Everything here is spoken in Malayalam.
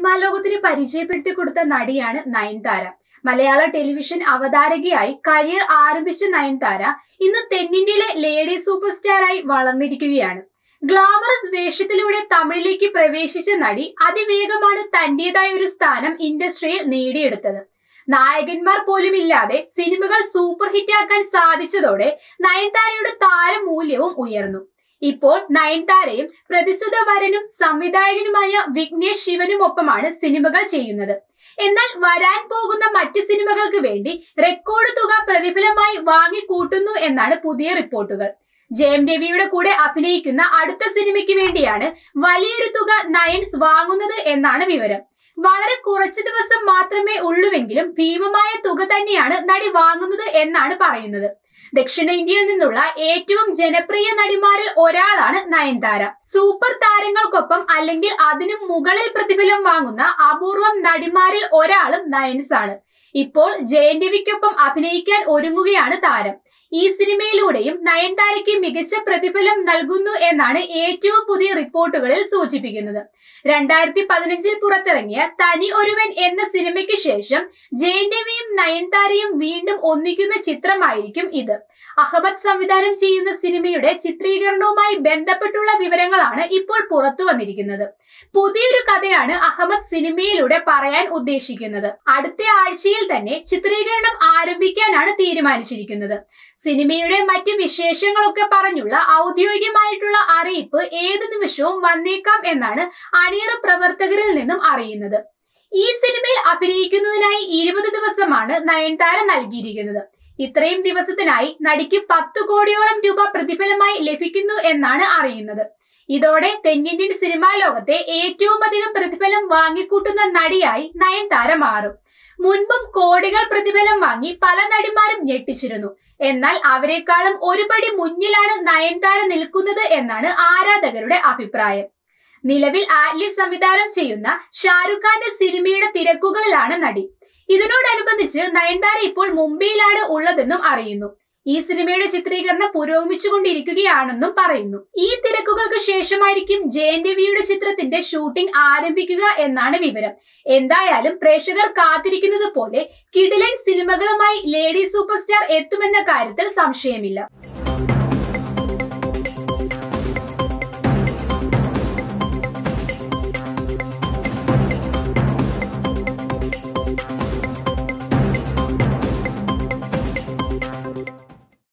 സിനിമാ ലോകത്തിന് പരിചയപ്പെടുത്തി കൊടുത്ത നടിയാണ് നയൻതാര മലയാള ടെലിവിഷൻ അവതാരകയായി കരിയർ ആരംഭിച്ച നയൻതാര ഇന്ന് തെന്നിന്ത്യയിലെ ലേഡി സൂപ്പർ സ്റ്റാറായി വളർന്നിരിക്കുകയാണ് ഗ്ലാമറസ് വേഷത്തിലൂടെ തമിഴിലേക്ക് പ്രവേശിച്ച നടി അതിവേഗമാണ് തന്റേതായ ഒരു സ്ഥാനം ഇൻഡസ്ട്രിയിൽ നേടിയെടുത്തത് നായകന്മാർ പോലും ഇല്ലാതെ സിനിമകൾ സൂപ്പർ ഹിറ്റാക്കാൻ സാധിച്ചതോടെ നയൻതാരയുടെ താരമൂല്യവും ഉയർന്നു ഇപ്പോൾ നയൻതാരയും പ്രതിസുത വരനും സംവിധായകനുമായ വിഘ്നേഷ് ശിവനുമൊപ്പമാണ് സിനിമകൾ ചെയ്യുന്നത് എന്നാൽ വരാൻ പോകുന്ന മറ്റ് സിനിമകൾക്ക് വേണ്ടി റെക്കോർഡ് തുക പ്രതിഫലമായി വാങ്ങിക്കൂട്ടുന്നു എന്നാണ് പുതിയ റിപ്പോർട്ടുകൾ ജയം രവിയുടെ കൂടെ അഭിനയിക്കുന്ന അടുത്ത സിനിമയ്ക്ക് വേണ്ടിയാണ് വലിയൊരു തുക നയൻസ് വാങ്ങുന്നത് എന്നാണ് വിവരം വളരെ കുറച്ചു ദിവസം മാത്രമേ ഉള്ളുവെങ്കിലും ഭീമമായ തുക തന്നെയാണ് നടി വാങ്ങുന്നത് എന്നാണ് പറയുന്നത് ദക്ഷിണേന്ത്യയിൽ നിന്നുള്ള ഏറ്റവും ജനപ്രിയ നടിമാരിൽ ഒരാളാണ് നയൻതാര സൂപ്പർ താരങ്ങൾക്കൊപ്പം അല്ലെങ്കിൽ അതിനും മുകളിൽ പ്രതിഫലം വാങ്ങുന്ന അപൂർവം നടിമാരിൽ ഒരാളും നയൻസ് ആണ് ഇപ്പോൾ ജയൻ രവിക്കൊപ്പം അഭിനയിക്കാൻ ഒരുങ്ങുകയാണ് താരം ഈ സിനിമയിലൂടെയും നയൻതാരയ്ക്ക് മികച്ച പ്രതിഫലം നൽകുന്നു എന്നാണ് ഏറ്റവും പുതിയ റിപ്പോർട്ടുകളിൽ സൂചിപ്പിക്കുന്നത് രണ്ടായിരത്തി പതിനഞ്ചിൽ പുറത്തിറങ്ങിയ തനി ഒരുവൻ എന്ന സിനിമയ്ക്ക് ശേഷം ജയൻ രവിയും നയൻതാരയും വീണ്ടും ഒന്നിക്കുന്ന ചിത്രമായിരിക്കും ഇത് അഹമ്മദ് സംവിധാനം ചെയ്യുന്ന സിനിമയുടെ ചിത്രീകരണവുമായി ബന്ധപ്പെട്ടുള്ള വിവരങ്ങളാണ് ഇപ്പോൾ പുറത്തു വന്നിരിക്കുന്നത് പുതിയൊരു കഥയാണ് അഹമ്മദ് സിനിമയിലൂടെ പറയാൻ ഉദ്ദേശിക്കുന്നത് അടുത്ത ആഴ്ചയിൽ തന്നെ ചിത്രീകരണം ആരംഭിക്കാനാണ് തീരുമാനിച്ചിരിക്കുന്നത് സിനിമയുടെ മറ്റ് വിശേഷങ്ങളൊക്കെ പറഞ്ഞുള്ള ഔദ്യോഗികമായിട്ടുള്ള അറിയിപ്പ് ഏതു നിമിഷവും വന്നേക്കാം എന്നാണ് അണിയറ പ്രവർത്തകരിൽ നിന്നും അറിയുന്നത് ഈ സിനിമയിൽ അഭിനയിക്കുന്നതിനായി ഇരുപത് ദിവസമാണ് നയൻതാര നൽകിയിരിക്കുന്നത് ഇത്രയും ദിവസത്തിനായി നടിക്ക് പത്ത് കോടിയോളം രൂപ പ്രതിഫലമായി ലഭിക്കുന്നു എന്നാണ് അറിയുന്നത് ഇതോടെ തെന്നിന്ത്യൻ സിനിമാ ലോകത്തെ ഏറ്റവും അധികം പ്രതിഫലം വാങ്ങിക്കൂട്ടുന്ന നടിയായി നയൻതാര മാറും മുൻപും കോടികൾ പ്രതിഫലം വാങ്ങി പല നടിമാരും ഞെട്ടിച്ചിരുന്നു എന്നാൽ അവരെക്കാളും ഒരുപടി മുന്നിലാണ് നയൻതാര നിൽക്കുന്നത് എന്നാണ് ആരാധകരുടെ അഭിപ്രായം നിലവിൽ ആറ്റ്ലി സംവിധാനം ചെയ്യുന്ന ഷാരൂഖ് ഖാന്റെ സിനിമയുടെ തിരക്കുകളിലാണ് നടി ഇതിനോടനുബന്ധിച്ച് നയൻതാര ഇപ്പോൾ മുംബൈയിലാണ് ഉള്ളതെന്നും അറിയുന്നു ഈ സിനിമയുടെ ചിത്രീകരണം പുരോഗമിച്ചുകൊണ്ടിരിക്കുകയാണെന്നും പറയുന്നു ഈ തിരക്കുകൾക്ക് ശേഷമായിരിക്കും ജയൻ രവിയുടെ ചിത്രത്തിന്റെ ഷൂട്ടിംഗ് ആരംഭിക്കുക എന്നാണ് വിവരം എന്തായാലും പ്രേക്ഷകർ കാത്തിരിക്കുന്നത് പോലെ കിടിലൻ സിനിമകളുമായി ലേഡി സൂപ്പർ സ്റ്റാർ എത്തുമെന്ന കാര്യത്തിൽ സംശയമില്ല